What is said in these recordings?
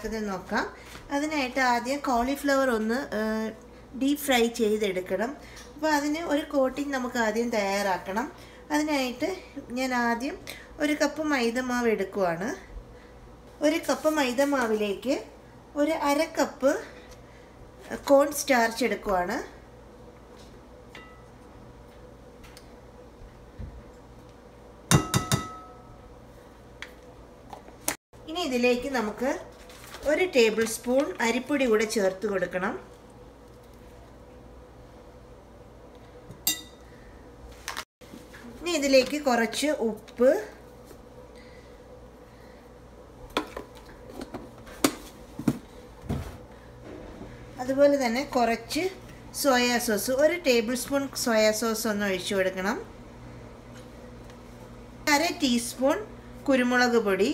ഉണ്ടാക്കുന്നത് നോക്കാം അതിനായിട്ട് ആദ്യം കോളിഫ്ലവർ ഒന്ന് ഡീപ്പ് ഫ്രൈ ചെയ്തെടുക്കണം അപ്പോൾ അതിന് ഒരു കോട്ടിംഗ് നമുക്ക് ആദ്യം തയ്യാറാക്കണം അതിനായിട്ട് ഞാൻ ആദ്യം ഒരു കപ്പ് മൈദമാവ് എടുക്കുവാണ് ഒരു കപ്പ് മൈദമാവിലേക്ക് ഒരു അര കപ്പ് കോൺ സ്റ്റാർച്ച് എടുക്കുവാണ് ഇനി ഇതിലേക്ക് നമുക്ക് ഒരു ടേബിൾ സ്പൂൺ അരിപ്പൊടി കൂടെ ചേർത്ത് കൊടുക്കണം ഇനി ഇതിലേക്ക് കുറച്ച് ഉപ്പ് അതുപോലെ തന്നെ കുറച്ച് സോയാ സോസ് ഒരു ടേബിൾ സ്പൂൺ സോയാ സോസ് ഒന്ന് ഒഴിച്ചു കൊടുക്കണം അര ടീസ്പൂൺ കുരുമുളക് പൊടി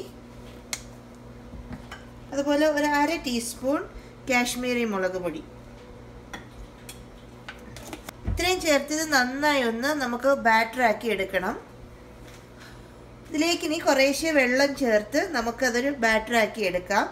അതുപോലെ ഒരു അര ടീസ്പൂൺ കാശ്മീരി മുളക് പൊടി ഇത്രയും ചേർത്തത് നന്നായി ഒന്ന് നമുക്ക് ബാറ്ററാക്കി എടുക്കണം ഇതിലേക്ക് ഇനി കുറേശ്ശെ വെള്ളം ചേർത്ത് നമുക്കതൊരു ബാറ്ററാക്കി എടുക്കാം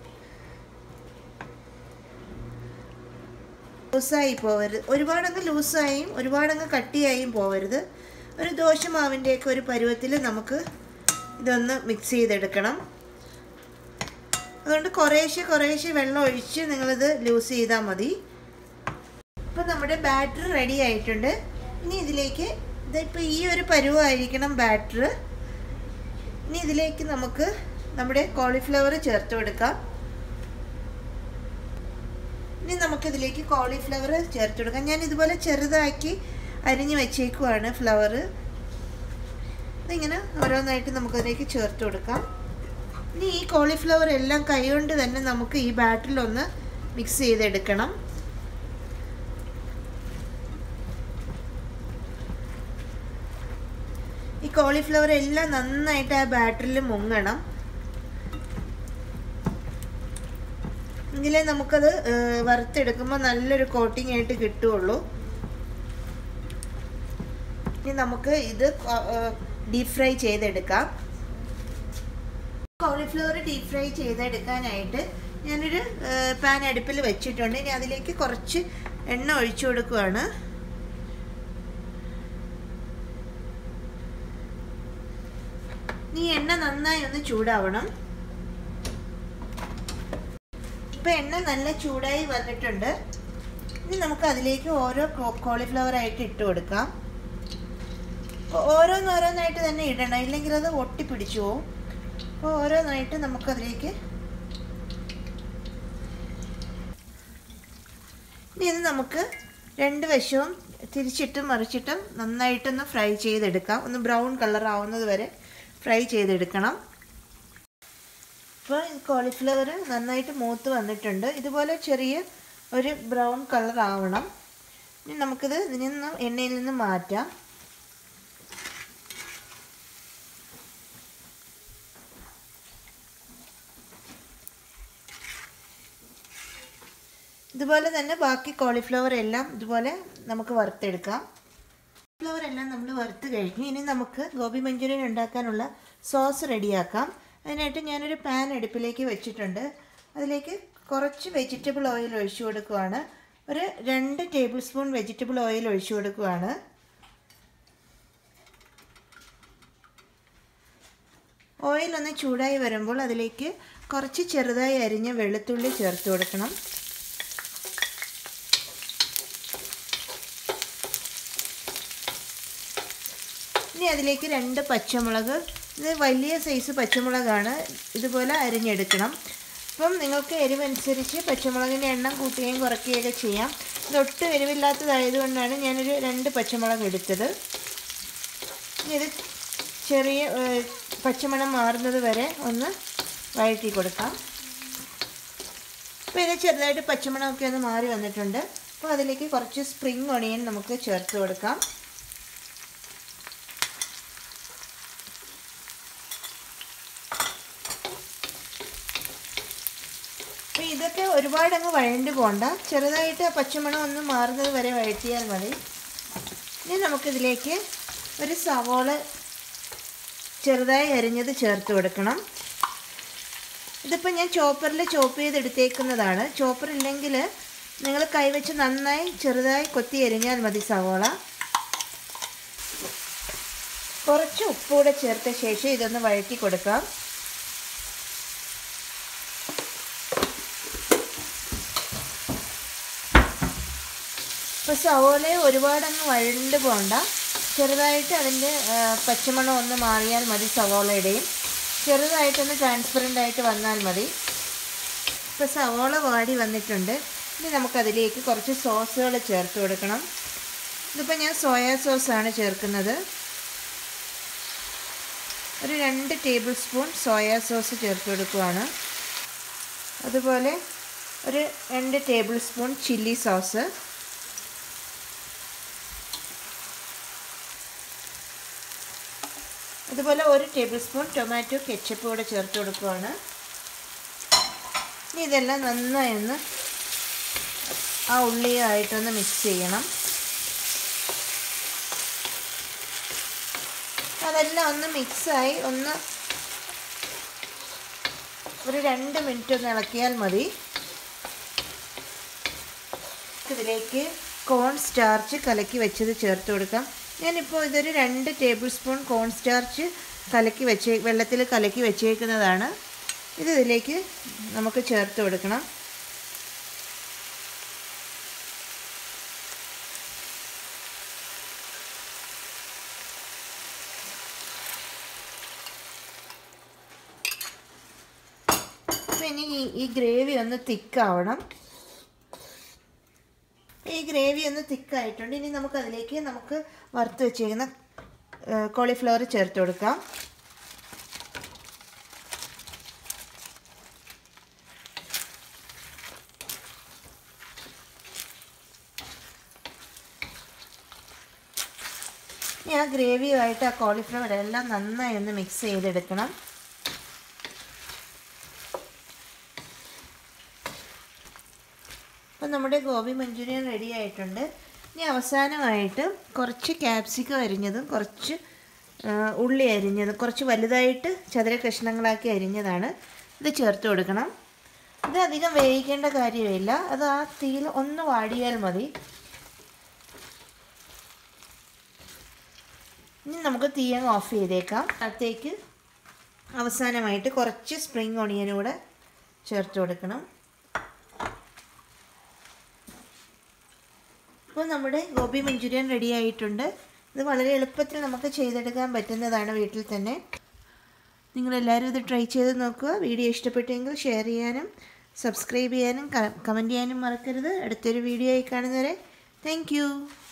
ലൂസായി പോവരുത് ഒരുപാടങ്ങ് ലൂസായും ഒരുപാടങ്ങ് കട്ടിയായും പോവരുത് ഒരു ദോശമാവിൻ്റെയൊക്കെ ഒരു പരുവത്തിൽ നമുക്ക് ഇതൊന്ന് മിക്സ് ചെയ്തെടുക്കണം അതുകൊണ്ട് കുറേശ്ശെ കുറേശ്ശെ വെള്ളം ഒഴിച്ച് നിങ്ങളിത് ലൂസ് ചെയ്താൽ മതി ഇപ്പം നമ്മുടെ ബാറ്റർ റെഡി ആയിട്ടുണ്ട് ഇനി ഇതിലേക്ക് ഇതിപ്പോൾ ഈ ഒരു പരുവമായിരിക്കണം ബാറ്റർ ഇനി ഇതിലേക്ക് നമുക്ക് നമ്മുടെ കോളിഫ്ലവർ ചേർത്ത് കൊടുക്കാം ഇനി നമുക്കിതിലേക്ക് കോളിഫ്ലവർ ചേർത്ത് കൊടുക്കാം ഞാൻ ഇതുപോലെ ചെറുതാക്കി അരിഞ്ഞ് വെച്ചേക്കുവാണ് ഫ്ലവർ ഇതിങ്ങനെ ഓരോന്നായിട്ട് നമുക്കതിലേക്ക് ചേർത്ത് കൊടുക്കാം ഇനി ഈ കോളിഫ്ലവർ എല്ലാം കൈകൊണ്ട് തന്നെ നമുക്ക് ഈ ബാറ്ററിലൊന്ന് മിക്സ് ചെയ്തെടുക്കണം ഈ കോളിഫ്ലവർ എല്ലാം നന്നായിട്ട് ആ ബാറ്ററിൽ മുങ്ങണം എങ്കിലേ നമുക്കത് വറുത്തെടുക്കുമ്പോൾ നല്ലൊരു കോട്ടിംഗ് ആയിട്ട് കിട്ടുള്ളൂ ഇനി നമുക്ക് ഇത് ഡീപ് ഫ്രൈ ചെയ്തെടുക്കാം കോളിഫ്ലവർ ഡീപ് ഫ്രൈ ചെയ്തെടുക്കാനായിട്ട് ഞാനൊരു പാൻ അടുപ്പിൽ വെച്ചിട്ടുണ്ട് ഇനി അതിലേക്ക് കുറച്ച് എണ്ണ ഒഴിച്ചു കൊടുക്കുവാണ് ഈ എണ്ണ നന്നായി ഒന്ന് ചൂടാവണം ഇപ്പം എണ്ണ നല്ല ചൂടായി വന്നിട്ടുണ്ട് ഇനി നമുക്ക് അതിലേക്ക് ഓരോ കോളിഫ്ലവർ ആയിട്ട് ഇട്ട് കൊടുക്കാം ഓരോന്നോരോന്നായിട്ട് തന്നെ ഇടണം ഇല്ലെങ്കിൽ അത് ഒട്ടിപ്പിടിച്ചു പോവും അപ്പോൾ ഓരോന്നായിട്ട് നമുക്കതിലേക്ക് ഇനി ഇത് നമുക്ക് രണ്ട് വശവും തിരിച്ചിട്ടും മറിച്ചിട്ടും നന്നായിട്ടൊന്ന് ഫ്രൈ ചെയ്തെടുക്കാം ഒന്ന് ബ്രൗൺ കളർ ആവുന്നത് വരെ ഫ്രൈ ചെയ്തെടുക്കണം ഇപ്പോൾ കോളിഫ്ലവർ നന്നായിട്ട് മൂത്ത് വന്നിട്ടുണ്ട് ഇതുപോലെ ചെറിയ ഒരു ബ്രൗൺ കളർ ആവണം ഇനി നമുക്കിത് ഇതിൽ നിന്ന് എണ്ണയിൽ നിന്ന് മാറ്റാം ഇതുപോലെ തന്നെ ബാക്കി കോളിഫ്ലവർ എല്ലാം ഇതുപോലെ നമുക്ക് വറുത്തെടുക്കാം കോളിഫ്ലവർ എല്ലാം നമ്മൾ വറുത്ത് കഴിഞ്ഞു ഇനി നമുക്ക് ഗോബി മഞ്ചൂരിയൻ ഉണ്ടാക്കാനുള്ള സോസ് റെഡിയാക്കാം അതിനായിട്ട് ഞാനൊരു പാൻ അടുപ്പിലേക്ക് വെച്ചിട്ടുണ്ട് അതിലേക്ക് കുറച്ച് വെജിറ്റബിൾ ഓയിൽ ഒഴിച്ചു കൊടുക്കുവാണ് ഒരു രണ്ട് ടേബിൾ സ്പൂൺ വെജിറ്റബിൾ ഓയിൽ ഒഴിച്ചു കൊടുക്കുവാണ് ഓയിൽ ഒന്ന് ചൂടായി വരുമ്പോൾ അതിലേക്ക് കുറച്ച് ചെറുതായി അരിഞ്ഞ വെളുത്തുള്ളി ചേർത്ത് കൊടുക്കണം ഇനി അതിലേക്ക് രണ്ട് പച്ചമുളക് ഇത് വലിയ സൈസ് പച്ചമുളകാണ് ഇതുപോലെ അരിഞ്ഞെടുക്കണം അപ്പം നിങ്ങൾക്ക് എരിവനുസരിച്ച് പച്ചമുളകിൻ്റെ എണ്ണം കൂട്ടുകയും കുറയ്ക്കുകയൊക്കെ ചെയ്യാം ഇതൊട്ടും എരിവില്ലാത്തതായതുകൊണ്ടാണ് ഞാനൊരു രണ്ട് പച്ചമുളക് എടുത്തത് ഇനി ഇത് ചെറിയ പച്ചമണം മാറുന്നത് വരെ ഒന്ന് വഴറ്റി കൊടുക്കാം അപ്പോൾ ഇത് ചെറുതായിട്ട് പച്ചമണമൊക്കെ ഒന്ന് മാറി വന്നിട്ടുണ്ട് അപ്പോൾ അതിലേക്ക് കുറച്ച് സ്പ്രിങ് ഒണിയൻ നമുക്ക് ചേർത്ത് കൊടുക്കാം അപ്പോൾ ഇതൊക്കെ ഒരുപാട് അങ്ങ് വഴണ്ട് പോകണ്ട ചെറുതായിട്ട് പച്ചമണം ഒന്ന് മാറുന്നത് വരെ വഴറ്റിയാൽ മതി ഇനി നമുക്കിതിലേക്ക് ഒരു സവോള ചെറുതായി അരിഞ്ഞത് ചേർത്ത് കൊടുക്കണം ഇതിപ്പോൾ ഞാൻ ചോപ്പറിൽ ചോപ്പ് ചെയ്തെടുത്തേക്കുന്നതാണ് ചോപ്പർ ഇല്ലെങ്കിൽ നിങ്ങൾ കൈവച്ച് നന്നായി ചെറുതായി കൊത്തി എരിഞ്ഞാൽ മതി സവോള കുറച്ച് ഉപ്പൂടെ ചേർത്ത ശേഷം ഇതൊന്ന് വഴറ്റി കൊടുക്കാം ഇപ്പോൾ സവോളയെ ഒരുപാടങ്ങ് വഴണ്ട് പോകണ്ട ചെറുതായിട്ട് അതിൻ്റെ പച്ചമണം ഒന്ന് മാറിയാൽ മതി സവോളയുടെയും ചെറുതായിട്ടൊന്ന് ട്രാൻസ്പെറൻ്റ് ആയിട്ട് വന്നാൽ മതി ഇപ്പോൾ സവോള വാടി വന്നിട്ടുണ്ട് ഇനി നമുക്കതിലേക്ക് കുറച്ച് സോസുകൾ ചേർത്ത് കൊടുക്കണം ഇതിപ്പോൾ ഞാൻ സോയാ സോസാണ് ചേർക്കുന്നത് ഒരു രണ്ട് ടേബിൾ സ്പൂൺ സോയാ സോസ് ചേർത്ത് കൊടുക്കുകയാണ് അതുപോലെ ഒരു രണ്ട് ടേബിൾ സ്പൂൺ ചില്ലി സോസ് അതുപോലെ ഒരു ടേബിൾ സ്പൂൺ ടൊമാറ്റോ കെച്ചപ്പ് കൂടെ ചേർത്ത് കൊടുക്കുകയാണ് ഇനി ഇതെല്ലാം നന്നായി ഒന്ന് ആ ഉള്ളിയായിട്ടൊന്ന് മിക്സ് ചെയ്യണം അതെല്ലാം ഒന്ന് മിക്സായി ഒന്ന് ഒരു രണ്ട് മിനിറ്റ് ഒന്ന് ഇളക്കിയാൽ മതി ഇതിലേക്ക് കോൺ സ്റ്റാർച്ച് കലക്കി വെച്ചത് ചേർത്ത് കൊടുക്കാം ഞാനിപ്പോൾ ഇതൊരു രണ്ട് ടേബിൾ സ്പൂൺ കോൺ സ്റ്റാർച്ച് കലക്കി വെച്ചേ വെള്ളത്തിൽ കലക്കി വെച്ചേക്കുന്നതാണ് ഇത് ഇതിലേക്ക് നമുക്ക് ചേർത്ത് കൊടുക്കണം ഇനി ഈ ഗ്രേവി ഒന്ന് തിക്കാവണം ഈ ഗ്രേവി ഒന്ന് തിക്കായിട്ടുണ്ട് ഇനി നമുക്ക് അതിലേക്ക് നമുക്ക് വറുത്ത് വെച്ചിരിക്കുന്ന കോളിഫ്ലവർ ചേർത്ത് കൊടുക്കാം ഇനി ആ ഗ്രേവിയുമായിട്ട് ആ കോളിഫ്ലവർ എല്ലാം നന്നായി ഒന്ന് മിക്സ് ചെയ്തെടുക്കണം അപ്പം നമ്മുടെ ഗോബി മഞ്ചൂരിയൻ റെഡി ആയിട്ടുണ്ട് ഇനി അവസാനമായിട്ട് കുറച്ച് ക്യാപ്സിക്കം അരിഞ്ഞതും കുറച്ച് ഉള്ളി അരിഞ്ഞതും കുറച്ച് വലുതായിട്ട് ചതുര കഷ്ണങ്ങളാക്കി അരിഞ്ഞതാണ് ഇത് ചേർത്ത് കൊടുക്കണം ഇത് അധികം വേവിക്കേണ്ട കാര്യമില്ല അത് ആ തീയിൽ ഒന്ന് വാടിയാൽ മതി ഇനി നമുക്ക് തീ അങ്ങ് ഓഫ് ചെയ്തേക്കാം അകത്തേക്ക് അവസാനമായിട്ട് കുറച്ച് സ്പ്രിങ് ഓണിയനും കൂടെ ചേർത്ത് കൊടുക്കണം അപ്പോൾ നമ്മുടെ ഗോബി മഞ്ചൂരിയൻ റെഡി ആയിട്ടുണ്ട് ഇത് വളരെ എളുപ്പത്തിൽ നമുക്ക് ചെയ്തെടുക്കാൻ പറ്റുന്നതാണ് വീട്ടിൽ തന്നെ നിങ്ങളെല്ലാവരും ഇത് ട്രൈ ചെയ്ത് നോക്കുക വീഡിയോ ഇഷ്ടപ്പെട്ടെങ്കിൽ ഷെയർ ചെയ്യാനും സബ്സ്ക്രൈബ് ചെയ്യാനും കമൻറ്റ് ചെയ്യാനും മറക്കരുത് അടുത്തൊരു വീഡിയോ ആയി കാണുന്നവരെ താങ്ക്